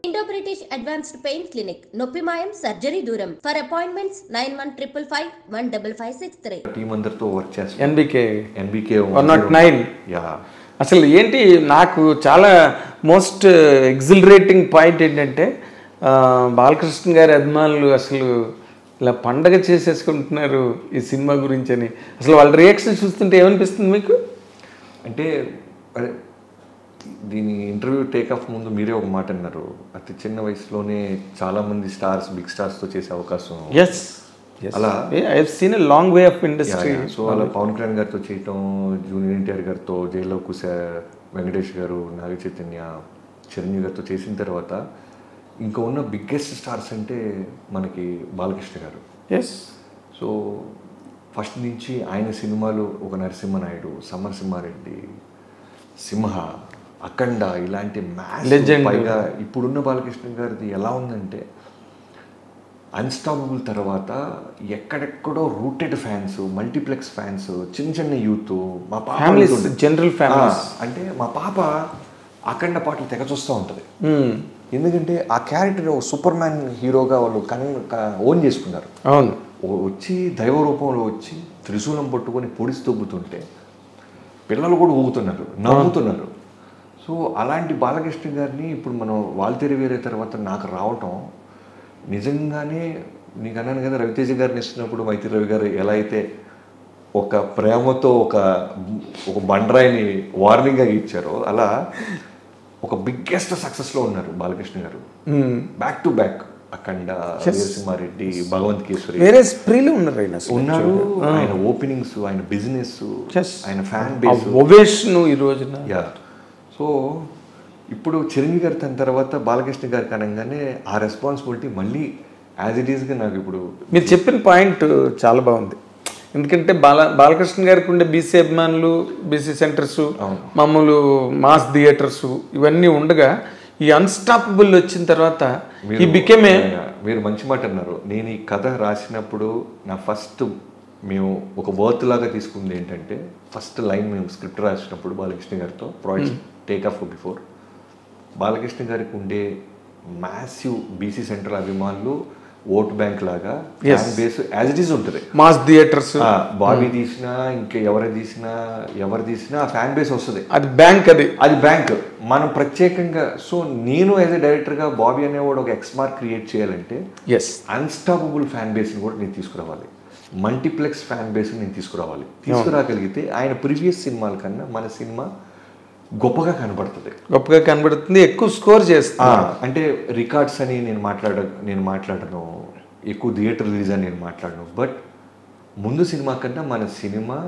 Indo British advanced pain clinic నొప్పి మాయం surgery దూరం for appointments nine one triple five one double five six three team అందరితో work చేస్తాం NBK NBK one naught nine yeah అసలు ఏంటి నాకు చాలా మోస్ట్ ఎగ్జిలరేటింగ్ పాయింట్ ఏంటంటే ఆ, బాలకృష్ణ గారి అభిమానులు అసలు ఇలా పండగ చేసేసుకుంటున్నారు ఈ సినిమా గురించి అని అసలు వాళ్ళ రియాక్షన్ చూస్తుంటే ఏమనిపిస్తుంది మీకు అంటే అదే దీని ఇంటర్వ్యూ టేక్ ఆఫ్ ముందు మీరే ఒక మాట అన్నారు అతి చిన్న వయసులోనే చాలా మంది స్టార్స్ బిగ్ స్టార్స్ తో చేసే అవకాశం ఎస్ అలా I seen a long way of industry so అలా పవన్ కళ్యాణ్ గారితో చేయటం జూనియర్ ఎన్టీఆర్ గారితో జైల్లో కుసా వెంకటేష్ గారు నాగ చైతన్య చిరంజీవి గారితో చేసిన తర్వాత ఇంకా ఉన్న బిగ్గెస్ట్ స్టార్స్ అంటే మనకి బాలకృష్ణ గారు ఎస్ సో ఫస్ట్ నుంచి ఆయన సినిమాలు ఒక నరసింహనాయుడు సమరసింహారెడ్డి సింహ అఖండ ఇలాంటి మ్యాచ్ Legend. పైగా ఇప్పుడున్న బాలకృష్ణ గారిది ఎలా ఉందంటే అన్స్టాపబుల్ తర్వాత ఎక్కడెక్కడో రూటెడ్ ఫ్యాన్స్ మల్టీప్లెక్స్ ఫ్యాన్స్ చిన్న చిన్న యూత్ మా పాప Families, ఉంటుంది. general families. ఆ, అంటే మా పాప అఖండ పాటలు తెగ చూస్తూ ఉంటుంది ఎందుకంటే ఆ క్యారెక్టర్ సూపర్ మ్యాన్ హీరోగా వాళ్ళు కన్ ఓన్ చేసుకున్నారు అవును ఓ- వచ్చి దైవ రూపంలో వచ్చి త్రిశూలం పట్టుకొని పొడిసి తొబ్బుతుంటే పిల్లలు కూడా ఊగుతున్నారు నవ్వుతున్నారు సో అలాంటి బాలకృష్ణ గారిని ఇప్పుడు మనం వాల్తేరి వేరే తర్వాత నాకు రావటం నిజంగానే నీకు అన్నాను కదా రవితేజ గారిని ఇస్తున్నప్పుడు మైత్రి రవి గారు ఎలా అయితే ఒక ప్రేమతో ఒక ఒక బండరాయిని వార్నింగ్గా ఇచ్చారో అలా ఒక బిగ్గెస్ట్ సక్సెస్లో ఉన్నారు బాలకృష్ణ గారు back to back Akhanda Veerasimhareddy Bhagavanth Kesari వేరే స్ప్రీలు ఉన్నారు ఆయన అసలు ఉన్నారు ఆయన ఓపెనింగ్స్ ఆయన బిజినెస్ Yes. ఆయన ఫ్యాన్ బేస్ ఒవేషన్ ఈ రోజున యా సో ఇప్పుడు చిరంజీవి గారి తన తర్వాత బాలకృష్ణ గారికి అనగానే ఆ రెస్పాన్సిబిలిటీ మళ్ళీ యాజ్ ఇట్ ఈస్గా నాకు ఇప్పుడు మీరు చెప్పిన పాయింట్ చాలా బాగుంది ఎందుకంటే బాల బాలకృష్ణ గారికి ఉండే బీసీ అభిమానులు బీసీ సెంటర్స్ మామూలు మాస్ థియేటర్స్ ఇవన్నీ ఉండగా ఈ అన్స్టాపబుల్ వచ్చిన తర్వాత ఈ బికెమే మీరు మంచి మాట అన్నారు నేను ఈ కథ రాసినప్పుడు నా ఫస్ట్ మేము ఒక వర్త్ లాగా తీసుకుంది ఏంటంటే ఫస్ట్ లైన్ మేము స్క్రిప్ట్ రాసినప్పుడు బాలకృష్ణ గారితో project take off before Balakrishna గారికి ఉండే మ్యాసివ్ బీసీ సెంటర్ అభిమానులు ఓట్ బ్యాంక్ లాగా fan base as it is ఉంటుంది మాస్ థియేటర్స్ ఆ, బాబీ తీసినా ఇంకా ఎవరు తీసినా ఎవరు తీసినా ఆ ఫ్యాన్ బేస్ వస్తుంది అది బ్యాంక్ అది అది బ్యాంక్ మనం ప్రత్యేకంగా సో నేను యాజ్ ఎ డైరెక్టర్గా బాబీ అనేవాడు ఒక ఎక్స్ మార్క్ క్రియేట్ చేయాలంటే ఎస్ అన్స్టాపబుల్ ఫ్యాన్ బేస్ని కూడా నేను తీసుకురావాలి మల్టీప్లెక్స్ ఫ్యాన్ బేస్ని నేను తీసుకురావాలి తీసుకురాగలిగితే ఆయన ప్రీవియస్ సినిమాల కన్నా మన సినిమా గొప్పగా కనబడుతుంది గొప్పగా కనబడుతుంది ఎక్కువ స్కోర్ ఆ, చేస్తుంది అంటే రికార్డ్స్ అని నేను మాట్లాడ నేను మాట్లాడను ఎక్కువ థియేటర్ రిలీజ్ అని నేను మాట్లాడను బట్ ముందు సినిమా కన్నా మన సినిమా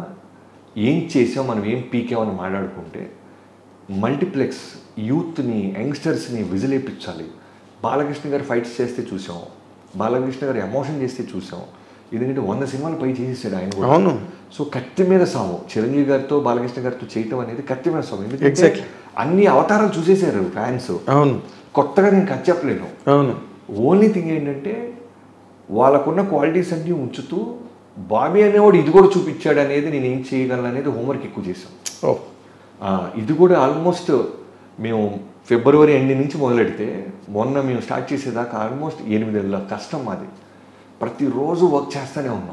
ఏం చేసాం మనం ఏం పీకామని మాట్లాడుకుంటే మల్టీప్లెక్స్ యూత్ని యంగ్స్టర్స్ని విజిలేపించాలి బాలకృష్ణ గారు ఫైట్స్ చేస్తే చూసాం బాలకృష్ణ గారు ఎమోషన్ చేస్తే చూసాం ఎందుకంటే వంద సినిమాలు పై చేసేసాడు ఆయన కూడా అవును. సో కత్తి మీద సాము చిరంజీవి గారితో బాలకృష్ణ గారితో చేయటం అనేది కత్తి మీద సాము ఎందుకంటే Exactly. అన్ని అవతారాలు చూసేశారు ఫ్యాన్స్ అవును కొత్తగా నేను కథ చెప్పలేను అవును ఓన్లీ థింగ్ ఏంటంటే వాళ్ళకున్న క్వాలిటీస్ అన్నీ ఉంచుతూ బాబీ అనేవాడు ఇది కూడా చూపించాడు అనేది నేను ఏం చేయగలను అనేది హోంవర్క్ ఎక్కువ చేశాం ఓ ఆ, ఇది కూడా ఆల్మోస్ట్ మేము ఫిబ్రవరి ఎండ్ నుంచి మొదలెడితే మొన్న మేము స్టార్ట్ చేసేదాకా ఆల్మోస్ట్ ఎనిమిది నెలల కష్టం మాది ప్రతిరోజు వర్క్ చేస్తూనే ఉన్నాం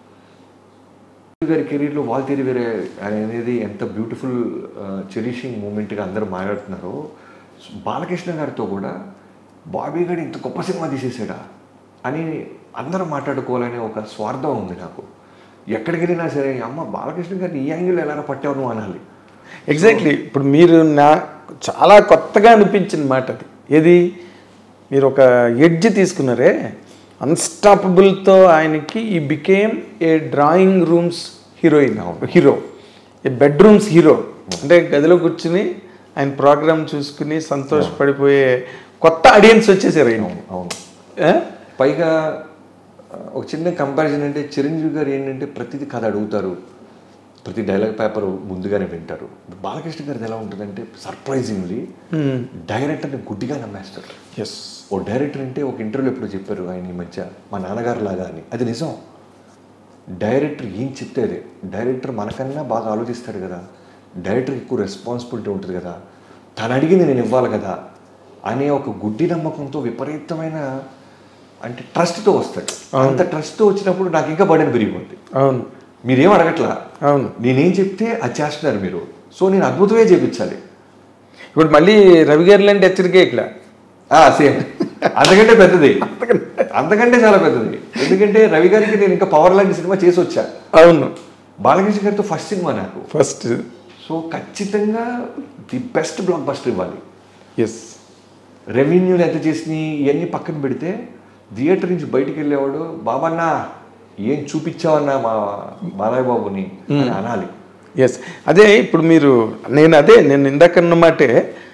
గారి కెరీర్లో వాల్తేరి వేరే అనేది ఎంత బ్యూటిఫుల్ చెరిషింగ్ మూమెంట్గా అందరూ మాట్లాడుతున్నారో బాలకృష్ణ గారితో కూడా బాబీ గారు ఇంత గొప్ప సినిమా తీసేసాడా అని అందరూ మాట్లాడుకోవాలనే ఒక స్వార్థం ఉంది నాకు ఎక్కడికి వెళ్ళినా సరే అమ్మ బాలకృష్ణ గారిని ఈ యాంగిల్ ఎలా పట్టావు నువ్వు అనాలి ఎగ్జాక్ట్లీ ఇప్పుడు మీరు నా చాలా కొత్తగా అనిపించిన మాట అది ఏది మీరు ఒక ఎడ్జ్ తీసుకున్నారే అన్స్టాపబుల్తో ఆయనకి ఈ became a drawing rooms heroine hero a bedrooms hero అంటే గదిలో కూర్చుని ఆయన ప్రోగ్రామ్ చూసుకుని సంతోషపడిపోయే కొత్త ఆడియన్స్ వచ్చేసారు ఆయన అవును ఆ? పైగా ఆ, ఒక చిన్న కంపారిజన్ అంటే చిరంజీవి గారు ఏంటంటే ప్రతిదీ కథ అడుగుతారు ప్రతి డైలాగ్ పేపర్ ముందుగానే వింటారు బాలకృష్ణ గారిది ఎలా ఉంటుందంటే సర్ప్రైజింగ్లీ డైరెక్టర్ని గుడ్డిగా నమ్మేస్తారు ఎస్ ఓ డైరెక్టర్ అంటే ఒక ఇంటర్వ్యూలో ఎప్పుడు చెప్పారు ఆయన ఈ మధ్య మా నాన్నగారు లాగా అని అది నిజం డైరెక్టర్ ఏం చెప్తే అదే డైరెక్టర్ మనకన్నా బాగా ఆలోచిస్తాడు కదా డైరెక్టర్కి ఎక్కువ రెస్పాన్సిబిలిటీ ఉంటుంది కదా తను అడిగింది నేను ఇవ్వాలి కదా అనే ఒక గుడ్డి నమ్మకంతో విపరీతమైన అంటే ట్రస్ట్తో వస్తాడు అంత ట్రస్ట్తో వచ్చినప్పుడు నాకు ఇంకా బర్డెన్ పెరిగిపోద్ది అవును మీరేం అడగట్లా అవును నేనేం చెప్తే అది చేస్తున్నారు మీరు సో నేను అద్భుతమే చేపించాలి ఇప్పుడు మళ్ళీ రవి గారు లాంటి హెచ్చరికే ఇక్కడ సేమ్ అంతకంటే పెద్దది అంతకంటే చాలా పెద్దది ఎందుకంటే రవి గారికి నేను ఇంకా పవర్ లాంటి సినిమా చేసి వచ్చా అవును బాలకృష్ణ గారితో ఫస్ట్ సినిమా నాకు ఫస్ట్ సో ఖచ్చితంగా ది బెస్ట్ బ్లాక్ బస్టర్ ఇవ్వాలి ఎస్ రెవెన్యూని ఎంత చేసి ఇవన్నీ పక్కన పెడితే థియేటర్ నుంచి బయటికి వెళ్ళేవాడు బాబన్నా ఏం చూపించావన్నా మా బాలయ్య బాబుని అని అనాలి ఎస్ అదే ఇప్పుడు మీరు నేను అదే నేను ఇందాక అన్నమాటే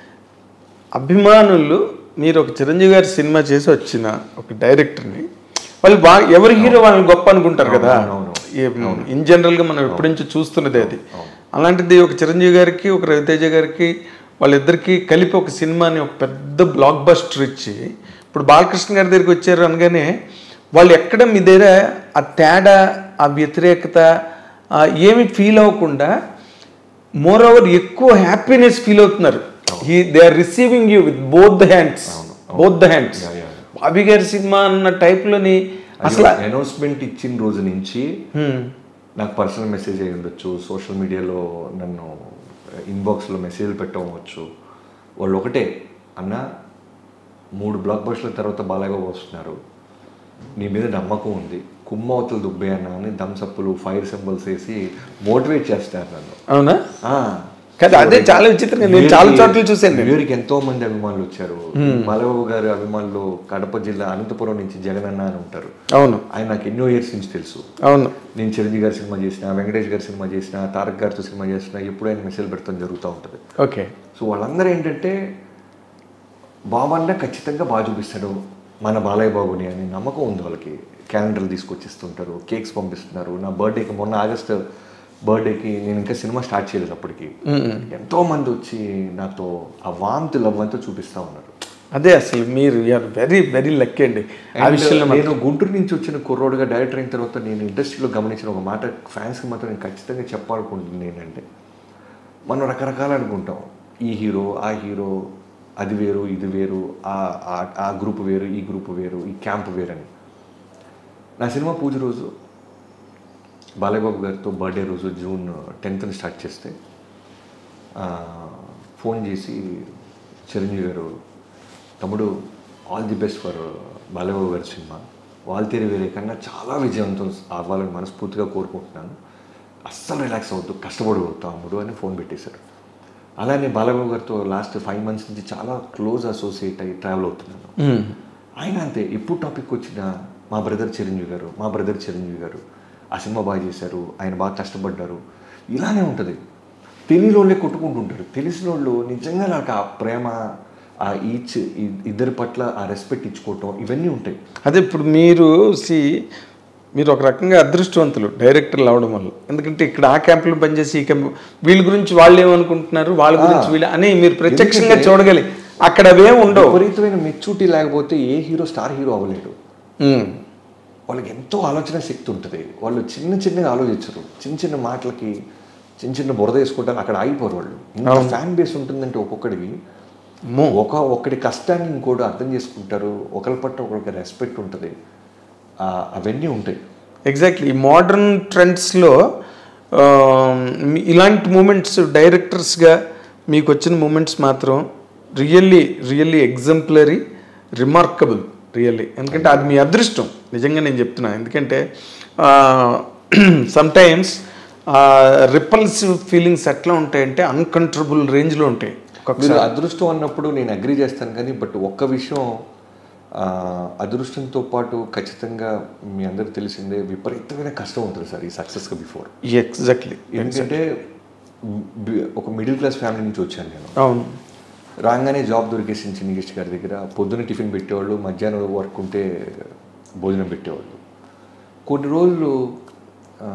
అభిమానులు మీరు ఒక చిరంజీవి గారి సినిమా చేసి వచ్చిన ఒక డైరెక్టర్ని వాళ్ళు బాగా ఎవరి హీరో వాళ్ళని గొప్ప అనుకుంటారు కదా ఇన్ జనరల్గా మనం ఎప్పటి నుంచి చూస్తున్నదే అది అలాంటిది ఒక చిరంజీవి గారికి ఒక రవితేజ గారికి వాళ్ళిద్దరికి కలిపి ఒక సినిమాని ఒక పెద్ద బ్లాక్ బస్టర్ ఇచ్చి ఇప్పుడు బాలకృష్ణ గారి దగ్గరికి వచ్చారు అనగానే వాళ్ళు ఎక్కడ మీ దగ్గర ఆ తేడా ఆ వ్యతిరేకత ఆ ఏమి ఫీల్ అవ్వకుండా మోర్ ఓవర్ ఎక్కువ హ్యాపీనెస్ ఫీల్ అవుతున్నారు he they are receiving you with both the hands both the hands Bobby గారి సినిమా అన్న టైప్లోని అసలు అనౌన్స్మెంట్ ఇచ్చిన రోజు నుంచి నాకు పర్సనల్ మెసేజ్ అయి ఉండొచ్చు సోషల్ మీడియాలో నన్ను ఇన్బాక్స్లో మెసేజ్లు పెట్టవచ్చు వాళ్ళు ఒకటే అన్న మూడు బ్లాక్ బస్టర్ల తర్వాత బాలయ్య బాబు వస్తున్నారు నీ మీద నమ్మకం ఉంది కుమ్మవతలు దుబ్బే అన్న అని థమ్సప్పులు ఫైర్ సింబల్స్ వేసి మోటివేట్ చేస్తారు నన్ను అవునా ఆ. కదా అదే చాలా విచిత్రంగా నేను చాలా చోట్ల చూశాను నేను. వీరికి ఎంతో మంది అభిమానులు వచ్చారు బాలబాబు గారి అభిమానులు కడప జిల్లా అనంతపురం నుంచి జగనన్న అని ఉంటారు అవును ఆయన నాకు ఎన్నో ఇయర్స్ నుంచి తెలుసు అవును నేను చిరంజీవి గారి సినిమా చేసిన వెంకటేష్ గారి సినిమా చేసిన తారక్ గారితో సినిమా చేసిన ఎప్పుడు ఆయన మెసేజ్ పెడతాం జరుగుతూ ఉంటుంది ఓకే సో వాళ్ళందరూ ఏంటంటే బాబన్న ఖచ్చితంగా బాగా చూపిస్తాడు మన బాలయ్య బాబుని అని నమ్మకం ఉంది వాళ్ళకి క్యాలెండర్లు తీసుకొచ్చిస్తుంటారు కేక్స్ పంపిస్తున్నారు నా బర్త్డేకి మొన్న ఆగస్ట్ బర్త్డేకి నేను ఇంకా సినిమా స్టార్ట్ చేయలేదు అప్పటికి ఎంతో మంది వచ్చి నాతో ఆ వాంత్ లవ్ అంతా చూపిస్తా ఉన్నారు అదే అసలు మీరు యూఆర్ వెరీ వెరీ లక్కీ అండి ఆ And విషయంలో మాత్రం. నేను గుంటూరు నుంచి వచ్చిన కుర్రోడుగా డైరెక్టర్ అయిన తర్వాత నేను ఇండస్ట్రీలో గమనించిన ఒక మాట ఫ్యాన్స్కి మాత్రం నేను ఖచ్చితంగా చెప్పాలనుకుంటుంది ఏంటంటే మనం రకరకాలు అనుకుంటాం ఈ హీరో ఆ హీరో అది వేరు ఇది వేరు ఆ ఆ- ఆ గ్రూప్ వేరు ఈ గ్రూప్ వేరు ఈ క్యాంప్ వేరని నా సినిమా పూజ రోజు బాలయ్యబాబు గారితో బర్త్డే రోజు జూన్ టెన్త్ని స్టార్ట్ చేస్తే ఆ, ఫోన్ చేసి చిరంజీవి గారు తమ్ముడు all the best for Balayyababu గారి సినిమా వాల్తేరి వేరే కన్నా చాలా విజయవంతం అవ్వాలని మనస్ఫూర్తిగా కోరుకుంటున్నాను అస్సలు రిలాక్స్ అవుతూ కష్టపడవద్దు తమ్ముడు అని ఫోన్ పెట్టేశారు అలానే బాలయ్యబాబు గారితో లాస్ట్ ఫైవ్ మంత్స్ నుంచి చాలా క్లోజ్ అసోసియేట్ అయ్యి ట్రావెల్ అవుతున్నాను మ్మ్. ఆయన అంతే ఎప్పుడు టాపిక్ వచ్చినా మా బ్రదర్ చిరంజీవి గారు మా బ్రదర్ చిరంజీవి గారు ఆ సినిమా బాగా చేశారు ఆయన బాగా కష్టపడ్డారు ఇలానే ఉంటుంది తెలియని వాళ్ళే కొట్టుకుంటుంటారు తెలిసిన వాళ్ళు నిజంగా నాకు ఆ ప్రేమ ఆ ఈచ్ ఇద్దరి పట్ల ఆ రెస్పెక్ట్ ఇచ్చుకోవటం ఇవన్నీ ఉంటాయి అదే ఇప్పుడు మీరు సి మీరు ఒక రకంగా అదృష్టవంతులు డైరెక్టర్లు అవడం వల్ల ఎందుకంటే ఇక్కడ ఆ క్యాంపులో పనిచేసి ఈ క్యాంప్ వీళ్ళ గురించి వాళ్ళు ఏమనుకుంటున్నారు వాళ్ళ గురించి వీళ్ళు అని మీరు ప్రత్యక్షంగా చూడగలి అక్కడ అవేం ఉండవు విపరీతమైన మెచ్యూరిటీ లేకపోతే ఏ హీరో స్టార్ హీరో అవ్వలేడు మ్మ్. వాళ్ళకి ఎంతో ఆలోచన శక్తి ఉంటుంది వాళ్ళు చిన్న చిన్నగా ఆలోచించరు చిన్న చిన్న మాటలకి చిన్న చిన్న బురద వేసుకుంటారు అక్కడ ఆగిపోరు వాళ్ళు ఇంత ఫ్యాన్ బేస్ ఉంటుందంటే ఒక్కొక్కడికి అమ్మో. ఒక ఒక్కడి కష్టాన్ని ఇంకోటి అర్థం చేసుకుంటారు ఒకరి పట్ల ఒకరికి రెస్పెక్ట్ ఉంటుంది ఆ, అవన్నీ ఉంటాయి ఎగ్జాక్ట్లీ ఈ మోడర్న్ ట్రెండ్స్లో ఇలాంటి మూమెంట్స్ డైరెక్టర్స్గా మీకు వచ్చిన మూమెంట్స్ మాత్రం really really exemplary remarkable really ఎందుకంటే అది మీ అదృష్టం నిజంగా నేను చెప్తున్నా ఎందుకంటే సమ్టైమ్స్ రిపల్సివ్ ఫీలింగ్స్ ఎట్లా ఉంటాయంటే అన్కంట్రోలబుల్ రేంజ్లో ఉంటాయి మీరు అదృష్టం అన్నప్పుడు నేను అగ్రి చేస్తాను కానీ బట్ ఒక్క విషయం ఆ, అదృష్టంతో పాటు ఖచ్చితంగా మీ అందరికి తెలిసిందే విపరీతమైన కష్టం ఉంటుంది సార్ ఈ సక్సెస్కి బిఫోర్ ఎగ్జాక్ట్లీ ఎందుకంటే బి- ఒక మిడిల్ క్లాస్ ఫ్యామిలీ నుంచి వచ్చాను నేను అవును రాగానే జాబ్ దొరికేసింది చిన్నిగిస్ట్ గారి దగ్గర పొద్దున్న టిఫిన్ పెట్టేవాళ్ళు మధ్యాహ్నం వర్క్ ఉంటే భోజనం పెట్టేవాళ్ళు కొన్ని రోజులు ఆ,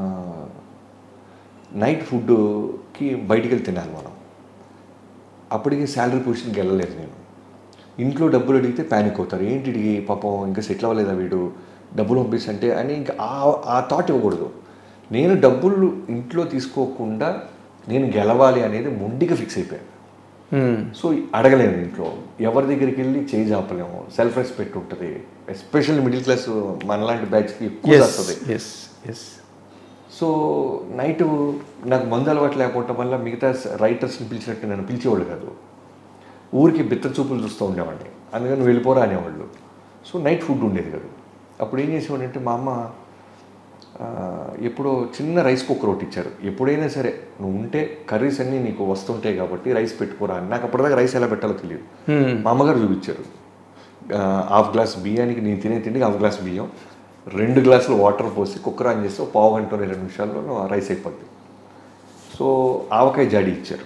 నైట్ ఫుడ్కి బయటికి వెళ్ళి తినాలి మనం అప్పటికి శాలరీ పొజిషన్కి వెళ్ళలేదు నేను ఇంట్లో డబ్బులు అడిగితే ప్యానిక్ అవుతారు ఏంటి ఇడిగి పాపం ఇంకా సెటిల్ అవ్వలేదా వీడు డబ్బులు పంపిస్తుంటే అని ఇంకా ఆ ఆ థాట్ ఇవ్వకూడదు నేను డబ్బులు ఇంట్లో తీసుకోకుండా నేను గెలవాలి అనేది మొండిగా ఫిక్స్ అయిపోయాను మ్మ్. సో అడగలేను ఇంట్లో ఎవరి దగ్గరికి వెళ్ళి చేయి చాపలేము సెల్ఫ్ రెస్పెక్ట్ ఉంటుంది ఎస్పెషల్లీ మిడిల్ క్లాస్ మనలాంటి బ్యాచ్కి ఎక్కువ ఎస్ వస్తుంది ఎస్ ఎస్ సో నైట్ నాకు మందు అలవాటు లేకపోవటం వల్ల మిగతా రైటర్స్ని పిలిచినట్టు నన్ను పిలిచేవాళ్ళు కాదు ఊరికి బిత్త చూపులు చూస్తూ ఉండేవాడిని అందుకని వెళ్ళిపోరా అనేవాళ్ళు సో నైట్ ఫుడ్ ఉండేది కాదు అప్పుడు ఏం చేసేవాడు అంటే మా అమ్మ ఆ, ఎప్పుడో చిన్న రైస్ కుక్కర్ ఒకటి ఇచ్చారు ఎప్పుడైనా సరే నువ్వు ఉంటే కర్రీస్ అన్నీ నీకు వస్తుంటాయి కాబట్టి రైస్ పెట్టుకోరా అని నాకు అప్పటిదాకా రైస్ ఎలా పెట్టాలో తెలియదు మా అమ్మగారు చూపించారు ఆ, హాఫ్ గ్లాస్ బియ్యానికి నేను తినే తిండికి హాఫ్ గ్లాస్ బియ్యం రెండు గ్లాసులు వాటర్ పోసి కుక్కర్ ఆన్ చేస్తే ఒక పావు గంట రెండు నిమిషాల్లో రైస్ అయిపోద్ది సో ఆవకాయ జాడి ఇచ్చారు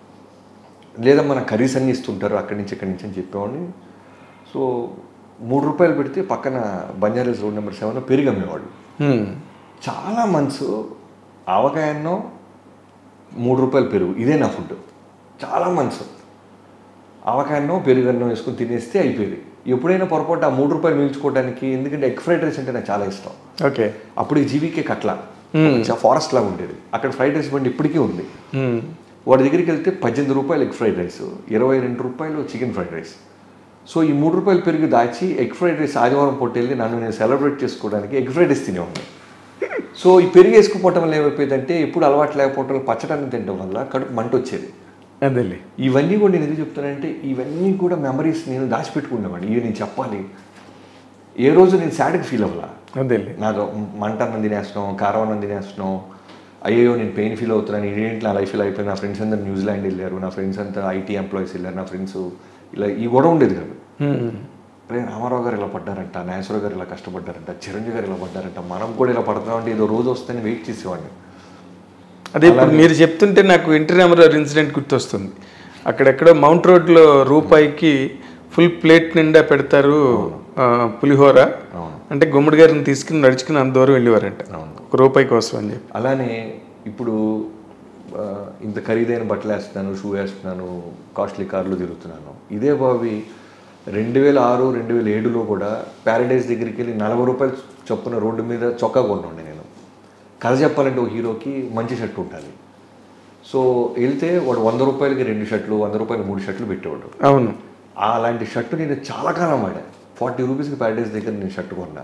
లేదా మన కర్రీస్ అన్నీ ఇస్తుంటారు అక్కడి నుంచి ఇక్కడి నుంచి అని చెప్పేవాడిని సో మూడు రూపాయలు పెడితే పక్కన బంజారాస్ రోడ్ నెంబర్ సెవెన్ పెరుగు అమ్మేవాళ్ళు చాలా మంత్స్ ఆవకాయ అన్నం మూడు రూపాయలు పెరుగు ఇదే నా ఫుడ్ చాలా మంత్స్ ఆవకాయ అన్నం పెరుగు అన్నం వేసుకుని తినేస్తే అయిపోయేది ఎప్పుడైనా పొరపాటు ఆ మూడు రూపాయలు మిల్చుకోవడానికి ఎందుకంటే ఎగ్ ఫ్రైడ్ రైస్ అంటే నాకు చాలా ఇష్టం ఓకే అప్పుడు ఈ జీవీకే కట్ల ఫారెస్ట్ లాగా ఉండేది అక్కడ ఫ్రైడ్ రైస్ బండి ఇప్పటికీ ఉంది వాడి దగ్గరికి వెళ్తే పద్దెనిమిది రూపాయలు ఎగ్ ఫ్రైడ్ రైస్ ఇరవై రెండు రూపాయలు చికెన్ ఫ్రైడ్ రైస్ సో ఈ మూడు రూపాయలు పెరిగి దాచి ఎగ్ ఫ్రైడ్ రైస్ ఆదివారం పొట్టెళ్ళి నన్ను నేను సెలబ్రేట్ చేసుకోవడానికి ఎగ్ ఫ్రైడ్ రైస్ తినేవాడిని సో ఈ పెరుగు వేసుకుపోవటం వల్ల ఏమైపోయిందంటే ఎప్పుడు అలవాటు లేకపోవటం వల్ల పచ్చడాన్ని తినడం వల్ల కడుపు మంట వచ్చేది అదేలే ఇవన్నీ కూడా నేను ఎందుకు చెప్తానంటే ఇవన్నీ కూడా మెమరీస్ నేను దాచిపెట్టుకునేవాడిని ఇవి నేను చెప్పాలి ఏ రోజు నేను సాడ్కి ఫీల్ అవ్వాలా అదేలే నాకు మంట అన్నం తినేస్తున్నాం కారం అన్నం తినేస్తున్నాం అయ్యో నేను పెయిన్ ఫీల్ అవుతున్నాను ఇదేంటి నా లైఫ్ ఇలా అయిపోయి నా ఫ్రెండ్స్ అందరు న్యూజిలాండ్ వెళ్ళారు నా ఫ్రెండ్స్ అంతా ఐటీ ఎంప్లాయీస్ వెళ్ళారు నా ఫ్రెండ్స్ ఇలా ఈ గొడవ ఉండేది కాదు అరే రామారావు గారు ఇలా పడ్డారంట నాగేశ్వరరావు గారు ఇలా కష్టపడ్డారంట చిరంజీవి గారు ఇలా పడ్డారంట మనం కూడా ఇలా పడుతున్నామంటే ఏదో రోజు వస్తుందని వెయిట్ చేసేవాడిని అదే ఇప్పుడు మీరు చెప్తుంటే నాకు ఎన్టీ రామారావు ఇన్సిడెంట్ గుర్తొస్తుంది అక్కడెక్కడో మౌంట్ రోడ్లో రూపాయికి ఫుల్ ప్లేట్ నిండా పెడతారు ఆ, పులిహోర అంటే గుమ్మడి గారిని తీసుకుని నడుచుకుని అంత దూరం వెళ్ళేవారంట ఒక రూపాయి కోసం అని చెప్పి అలానే ఇప్పుడు ఆ, ఇంత ఖరీదైన బట్టలు వేస్తున్నాను షూ వేస్తున్నాను కాస్ట్లీ కార్లు తిరుగుతున్నాను ఇదే బాబి రెండు వేల ఆరు రెండు వేల ఏడులో కూడా ప్యారడైజ్ దగ్గరికి వెళ్ళి నలభై రూపాయలు చొప్పున రోడ్డు మీద చొక్కా కొన్నాను నేను కథ చెప్పాలంటే ఒక హీరోకి మంచి షర్ట్ ఉండాలి సో వెళ్తే వాడు వంద రూపాయలకి రెండు షర్ట్లు వంద రూపాయలకి మూడు షర్ట్లు పెట్టేవాడు అవును ఆ అలాంటి షర్టు నేను చాలా కాలం వాడా ఫార్టీ రూపీస్కి ప్యారడైజ్ దగ్గర నేను షర్ట్ కొన్నా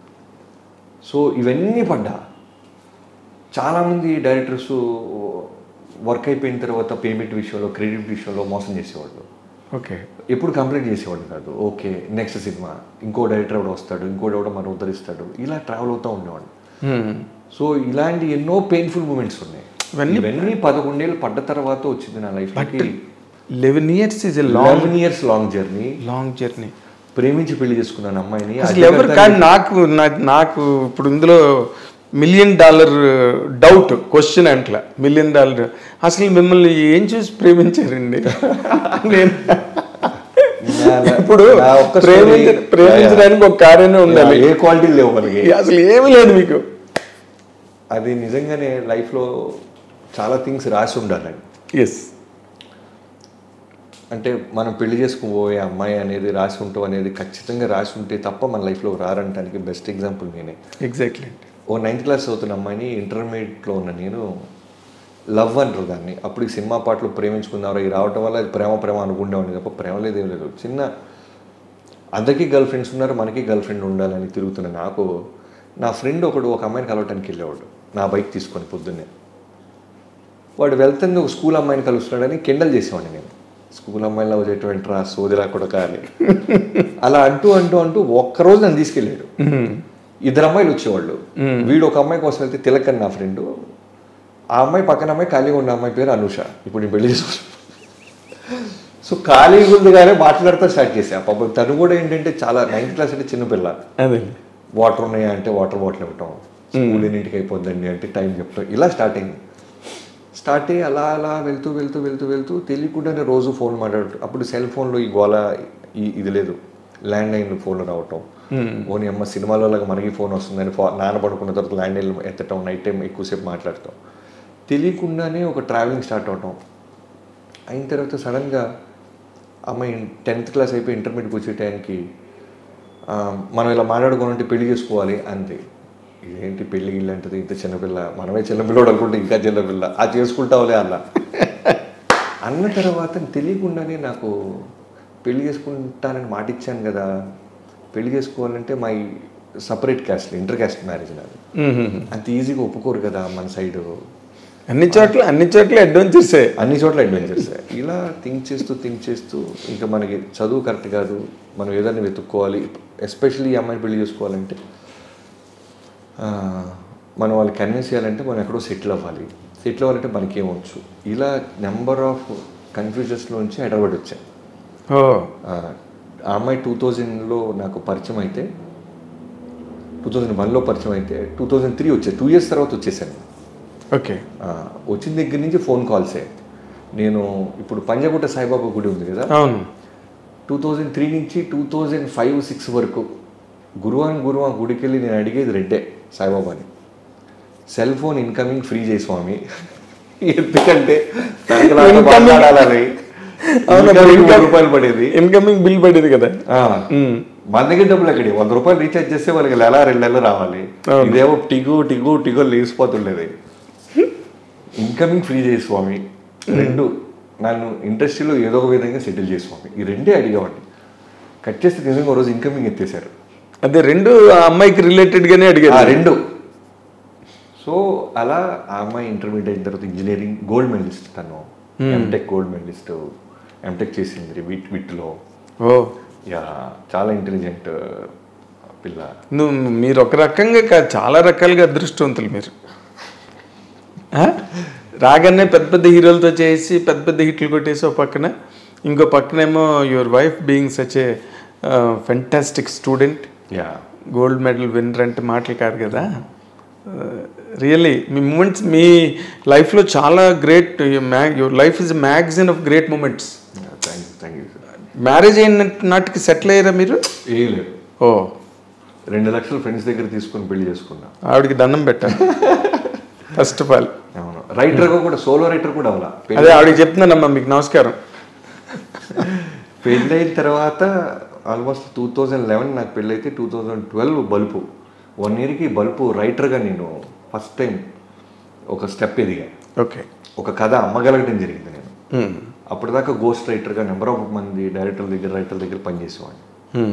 సో ఇవన్నీ పడ్డా చాలామంది డైరెక్టర్స్ వర్క్ అయిపోయిన తర్వాత పేమెంట్ విషయంలో క్రెడిట్ విషయంలో మోసం చేసేవాళ్ళు ఓకే ఎప్పుడు కంప్లైంట్ చేసేవాళ్ళు కాదు ఓకే నెక్స్ట్ సినిమా ఇంకో డైరెక్టర్ ఎవడో వస్తాడు ఇంకోటి ఎవడో మనం ఉద్ధరిస్తాడు ఇలా ట్రావెల్ అవుతూ ఉండేవాడు సో ఇలాంటి ఎన్నో పెయిన్ఫుల్ మూమెంట్స్ ఉన్నాయి ఇవన్నీ- ఇవన్నీ పదకొండేళ్ళు పడ్డ తర్వాత వచ్చింది నా లైఫ్కి eleven years is a long eleven years long journey long journey ప్రేమించి పెళ్లి చేసుకున్నాను అమ్మాయిని అసలు ఎవరు కానీ నాకు నా- నాకు ఇప్పుడు ఇందులో మిలియన్ డాలర్ డౌట్ క్వశ్చన్ అంట్లా మిలియన్ డాలర్ అసలు మిమ్మల్ని ఏం చూసి ప్రేమించారండి నేను ఇప్పుడు నా ఒక్క ప్రేమించ story- ప్రేమించడానికి ఒక కార్యమే ఉండాలి ఏ క్వాలిటీ లేవు వాళ్ళకి అసలు ఏమీ లేదు మీకు అది నిజంగానే లైఫ్లో చాలా థింగ్స్ రాసి ఉండాలండి ఎస్ అంటే మనం పెళ్లి చేసుకోబోయే అమ్మాయి అనేది రాసి ఉంటాం అనేది ఖచ్చితంగా రాసి ఉంటే తప్ప మన లైఫ్లో రారంటానికి బెస్ట్ ఎగ్జాంపుల్ నేనే ఎగ్జాక్ట్లీ ఓ నైన్త్ క్లాస్ చదువుతున్న అమ్మాయిని ఇంటర్మీడియట్లో ఉన్న నేను లవ్ అంటారు దాన్ని అప్పుడు ఈ సినిమా పాటలు ప్రేమించుకున్నారు ఈ రావటం వల్ల అది ప్రేమ ప్రేమ అనుకుండేవాడిని తప్ప ప్రేమ లేదు ఏం లేదు చిన్న అందరికీ గర్ల్ ఫ్రెండ్స్ ఉన్నారు మనకి గర్ల్ ఫ్రెండ్ ఉండాలని తిరుగుతున్న నాకు నా ఫ్రెండ్ ఒకడు ఒక అమ్మాయిని కలవటానికి వెళ్ళేవాడు నా బైక్ తీసుకొని పొద్దున్నే వాడు వెళ్తుంది ఒక స్కూల్ అమ్మాయిని కలుస్తున్నాడని కెండల్ చేసేవాడిని నేను స్కూల్ అమ్మాయిలో వచ్చేటువంటి రా సోదిరా కూడా కానీ అలా అంటూ అంటూ అంటూ ఒక్కరోజు నన్ను తీసుకెళ్ళాడు ఇద్దరు అమ్మాయిలు వచ్చేవాళ్ళు వీడు ఒక అమ్మాయి కోసం వెళ్తే తిలక్ అని నా ఫ్రెండ్ ఆ అమ్మాయి పక్కన అమ్మాయి ఖాళీగా ఉన్న అమ్మాయి పేరు అనుష ఇప్పుడు నేను పెళ్లి చేసుకున్నాను సో ఖాళీగా ఉందిగానే మాట్లాడుతూ స్టార్ట్ చేసా పాపం తను కూడా ఏంటంటే చాలా నైన్త్ క్లాస్ అంటే చిన్నపిల్ల అదే వాటర్ ఉన్నాయా అంటే వాటర్ బాటిల్ ఇవ్వటం స్కూల్ ఎన్నింటికి అయిపోద్దండి అంటే టైం చెప్తాం ఇలా స్టార్ట్ అయింది స్టార్ట్ అయ్యి అలా అలా వెళ్తూ వెళ్తూ వెళ్తూ వెళ్తూ తెలియకుండానే రోజు ఫోన్ మాట్లాడటం అప్పుడు సెల్ ఫోన్లో ఈ గోల ఈ- ఇది లేదు ల్యాండ్ లైన్ ఫోన్లు రావటం ఓని అమ్మ సినిమాలో లాగా మనకి ఫోన్ వస్తుందని ఫో నాన్న పడుకున్న తర్వాత ల్యాండ్ లైన్ ఎత్తటం నైట్ టైం ఎక్కువసేపు మాట్లాడటం తెలియకుండానే ఒక ట్రావెలింగ్ స్టార్ట్ అవటం అయిన తర్వాత సడన్గా అమ్మాయి టెన్త్ క్లాస్ అయిపోయి ఇంటర్మీడియట్కి వచ్చే టైంకి ఆ, మనం ఇలా మాట్లాడుకోవాలంటే పెళ్లి చేసుకోవాలి అంతే ఇదేంటి పెళ్లి గిల్లి అంటది ఇంత చిన్నపిల్ల మనమే చిన్నపిల్లడు అనుకుంటే ఇంకా చిన్నపిల్ల ఆ చేసుకుంటావులే అలా అన్న తర్వాత తెలియకుండానే నాకు పెళ్లి చేసుకుంటానని మాట ఇచ్చాను కదా పెళ్లి చేసుకోవాలంటే my separate caste inter caste marriage నాది అంత ఈజీగా ఒప్పుకోరు కదా మన సైడ్ అన్ని చోట్ల అన్ని చోట్ల అడ్వెంచర్సే అన్ని చోట్ల అడ్వెంచర్స్ ఇలా థింక్ చేస్తూ థింక్ చేస్తూ ఇంకా మనకి చదువు కరెక్ట్ కాదు మనం ఏదైనా వెతుక్కోవాలి ఎస్పెషల్లీ ఈ అమ్మాయిని పెళ్లి చేసుకోవాలంటే ఆ, మనం వాళ్ళు కన్విన్స్ చేయాలంటే మనం ఎక్కడో సెటిల్ అవ్వాలి సెటిల్ అవ్వాలంటే మనకి ఏమొచ్చు ఇలా నెంబర్ ఆఫ్ కన్ఫ్యూజన్స్లోంచి హైదరాబాద్ వచ్చాను ఓ ఆ ఆ అమ్మాయి టూ థౌజండ్లో నాకు పరిచయం అయితే టూ థౌజండ్ వన్లో పరిచయం అయితే టూ థౌజండ్ త్రీ వచ్చే టూ ఇయర్స్ తర్వాత వచ్చేసాను ఓకే ఆ, వచ్చిన దగ్గర నుంచి ఫోన్ కాల్సే నేను ఇప్పుడు పంజాగుట్ట సాయిబాబా గుడి ఉంది కదా అవును టూ థౌజండ్ త్రీ నుంచి టూ థౌజండ్ ఫైవ్ సిక్స్ వరకు గురువారం గురువారం గుడికి వెళ్ళి నేను అడిగేది రెడ్డే సాయిబాబాని సెల్ ఫోన్ ఇన్కమింగ్ ఫ్రీ చేయి స్వామి ఎందుకంటే తనకలాగా Incoming- మాట్లాడాలని. అవును, Incoming income- మూడు రూపాయలు పడేది ఇన్కమింగ్ బిల్ పడేది కదా ఆ, మన దగ్గర డబ్బులు ఎక్కడి వంద రూపాయలు రీఛార్జ్ చేస్తే వాళ్ళకి నెల రెండు నెలలు రావాలి అవును. ఇదేమో టిగు టిగు టిగు లేచిపోతుండేది ఇన్కమింగ్ ఫ్రీ చేయి స్వామి రెండు నన్ను ఇండస్ట్రీలో ఏదో ఒక విధంగా సెటిల్ చేయి స్వామి ఈ రెండే అడిగేవాడిని కట్ చేస్తే నిజంగా ఒక రోజు ఇన్కమింగ్ ఎత్తేసారు అదే రెండు ఆ అమ్మాయికి రిలేటెడ్ గానే ఆ అడిగారు రెండు సో అలా ఆ అమ్మాయి ఇంటర్మీడియట్ అయిన తర్వాత ఇంజనీరింగ్ గోల్డ్ మెడలిస్ట్ తను ఎంటెక్ గోల్డ్ మెడలిస్ట్ ఎంటెక్ చేసింది విట్ విట్లో ఓ యా చాలా ఇంటెలిజెంట్ పిల్ల నువ్వు మీరు ఒక రకంగా కాదు చాలా రకాలుగా అదృష్టవంతులు మీరు ఆ? రాగానే పెద్ద పెద్ద హీరోలతో చేసి పెద్ద పెద్ద హిట్లు కొట్టేసి ఒక పక్కన ఇంకో పక్కనేమో your wife being such a fantastic student yeah gold medal winner అంటే మాటలు కాదు కదా రియల్లీ మీ మూమెంట్స్ మీ లైఫ్లో చాలా great your life is magazine of great moments thank you thank you sir marriage అయిన నాటికి సెటిల్ అయ్యారా మీరు ఏ లేదు ఓ రెండు లక్షలు ఫ్రెండ్స్ దగ్గర తీసుకొని పెళ్లి చేసుకున్నా ఆవిడకి దండం పెట్టాను ఫస్ట్ ఆఫ్ ఆల్ అవును రైటర్గా కూడా సోలో రైటర్ కూడా అవలా అదే ఆవిడకి చెప్తున్నానమ్మా మీకు నమస్కారం పెళ్ళి అయిన తర్వాత ఆల్మోస్ట్ టూ థౌజండ్ లెవెన్ నాకు పెళ్ళి అయితే టూ థౌజండ్ ట్వెల్వ్ బల్పు వన్ ఇయర్కి బల్పు రైటర్గా నేను ఫస్ట్ టైం ఒక స్టెప్ ఎదిగా ఓకే ఒక కథ అమ్మగలగడం జరిగింది నేను అప్పటిదాకా గోస్ట్ రైటర్గా నెంబర్ ఆఫ్ మంది డైరెక్టర్ల దగ్గర రైటర్ల దగ్గర పనిచేసేవాడిని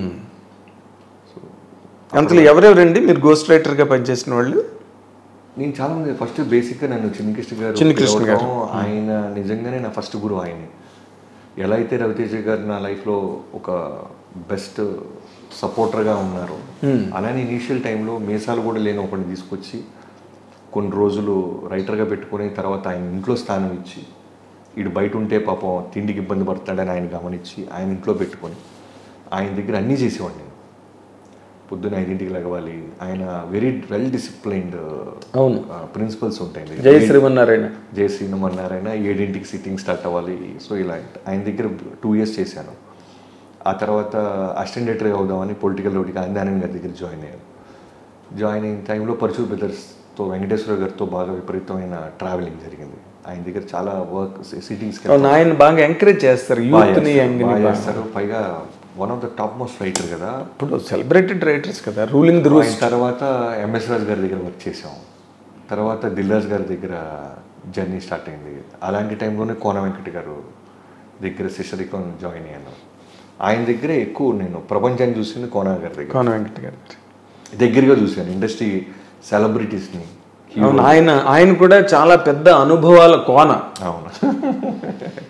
అంతలో ఎవరెవరండి మీరు గోస్ట్ రైటర్గా పనిచేసిన వాళ్ళు నేను చాలా మంది ఫస్ట్ బేసిక్గా నన్ను చిన్నకృష్ణ గారు చిన్ని కృష్ణ గారు. పిలవడం, ఆయన నిజంగానే నా ఫస్ట్ గురువు ఆయనే ఎలా అయితే రవితేజ గారు నా లైఫ్లో ఒక బెస్ట్ సపోర్టర్గా ఉన్నారు అలానే ఇనీషియల్ టైంలో మీసాలు కూడా లేని ఒకరిని తీసుకొచ్చి కొన్ని రోజులు రైటర్గా పెట్టుకొని తర్వాత ఆయన ఇంట్లో స్థానం ఇచ్చి ఇటు బయట ఉంటే పాపం తిండికి ఇబ్బంది పడతాడని ఆయన గమనించి ఆయన ఇంట్లో పెట్టుకొని ఆయన దగ్గర అన్నీ చేసేవాడిని నేను పొద్దున్న ఐదింటికి లగవాలి ఆయన వెరీ వెల్ డిసిప్లైన్డ్ అవును. ప్రిన్సిపల్స్ ఉంటాయి జై శ్రీమన్నారాయణ జై శ్రీనమన్నారాయణ ఏడింటికి సిట్టింగ్ స్టార్ట్ అవ్వాలి సో ఇలా ఆయన దగ్గర టూ ఇయర్స్ చేశాను ఆ తర్వాత అసిస్టెంట్ ఎడిటర్ అవుదామని పొలిటికల్ రోడ్కి ఆనందానంద గారి దగ్గర జాయిన్ అయ్యాను జాయిన్ అయిన టైంలో పరచూర్ బ్రదర్స్తో వెంకటేశ్వర గారితో బాగా విపరీతమైన ట్రావెలింగ్ జరిగింది ఆయన దగ్గర చాలా వర్క్ సిట్టింగ్స్ అవును, ఆయన బాగా ఎంకరేజ్ చేస్తారు యూత్ని యంగ్ని బాగా. చేస్తారు పైగా one of the topmost writer కదా ఇప్పుడు సెలబ్రేటెడ్ రైటర్స్ కదా రూలింగ్ ది రూల్స్ ఆయన తర్వాత ఎంఎస్ రాజ్ గారి దగ్గర వర్క్ చేసాం తర్వాత దిల్రాజ్ గారి దగ్గర జర్నీ స్టార్ట్ అయింది అలాంటి టైంలోనే కోన వెంకట గారు దగ్గర శిష్యరికం జాయిన్ అయ్యాను ఆయన దగ్గరే ఎక్కువ నేను ప్రపంచాన్ని చూసింది కోన గారి దగ్గర కోన వెంకట గారు దగ్గరగా చూశాను ఇండస్ట్రీ సెలబ్రిటీస్ని అవును ఆయన ఆయన కూడా చాలా పెద్ద అనుభవాల కోన అవును